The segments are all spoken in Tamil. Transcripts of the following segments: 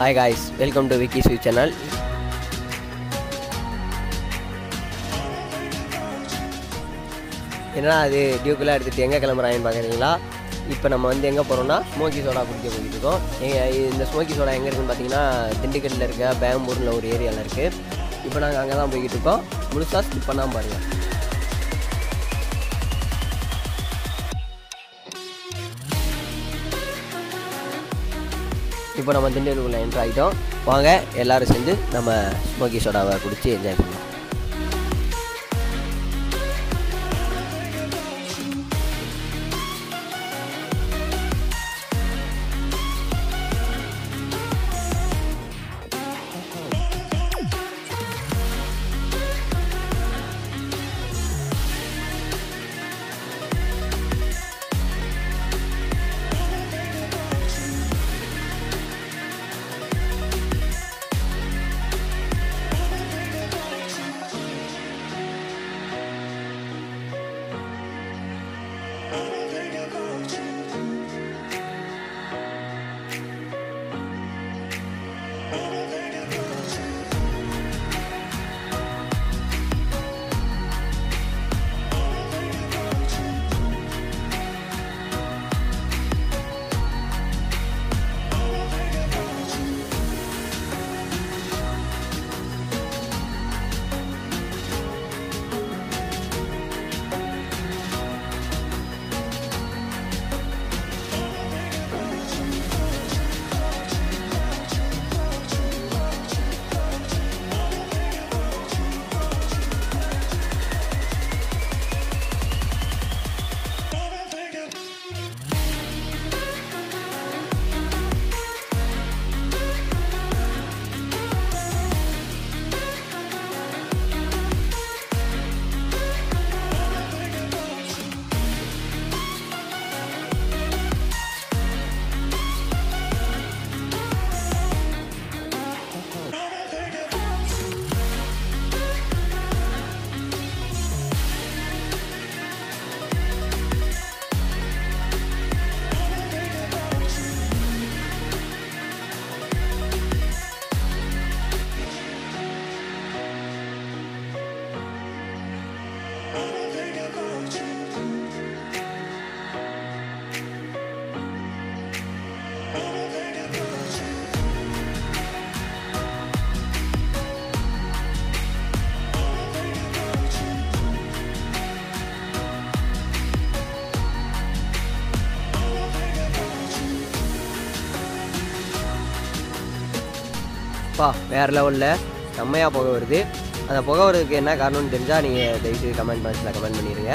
hi guys welcome to Vicky sweet channel என்னடா அது டியூக்கெல்லாம் எடுத்துகிட்டு எங்கே கிளம்புறாங்கன்னு பார்க்குறீங்களா இப்போ நம்ம வந்து எங்கே போகிறோம்னா ஸ்மோக்கி சோடா குடிக்க போயிட்டு இருக்கோம் எங்க- இந்த ஸ்மோக்கி சோடா எங்கே இருக்குன்னு பார்த்தீங்கன்னா திண்டுக்கல்லில் இருக்க பேம்பூரில் ஒரு ஏரியாவில் இருக்குது இப்போ நாங்கள் அங்கே தான் போய்கிட்டு இருக்கோம் முழுசாக ஸ்கிப் பண்ணாமல் பாருங்கள் இப்போ நம்ம திண்டுக்கல்லுக்குள்ளே என்ட்ரு ஆகிட்டோம் வாங்க எல்லாரும் சேர்ந்து நம்ம ஸ்மோக்கி சோடாவை குடித்து என்ஜாய் பண்ணலாம் பா வேறு லெவலில் செம்மையாக புகை வருது அந்த புகை வரதுக்கு என்ன காரணம்னு தெரிஞ்சால் நீங்கள் தயவுசெய்து கமெண்ட் பாக்ஸில் கமெண்ட் பண்ணிடுங்க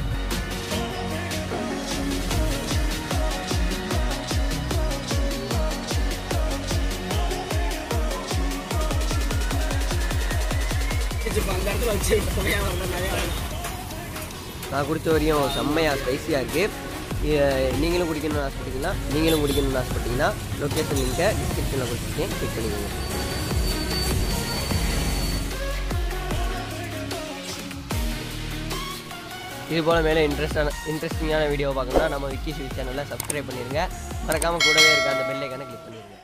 நான் குடிச்ச வரையும் செம்மையாக ஸ்பைஸியாக இருக்குது நீங்களும் குடிக்கணும்னு ஆசைப்பட்டீங்கன்னா நீங்களும் குடிக்கணும்னு ஆசைப்பட்டீங்கன்னா லொக்கேஷன் லிங்கை டிஸ்கிரிப்ஷனில் கொடுத்துருக்கேன் கிளிக் பண்ணிக்கோங்க இது போல் மேலே இன்ட்ரெஸ்டான இன்ட்ரெஸ்டிங்கான வீடியோ பார்க்கணும்னா நம்ம விக்கி ஸ்வீட் சேனலில் சப்ஸ்கிரைப் பண்ணிடுங்க மறக்காமல் கூடவே இருக்க அந்த பெல் ஐக்கானை கிளிக் பண்ணிடுங்க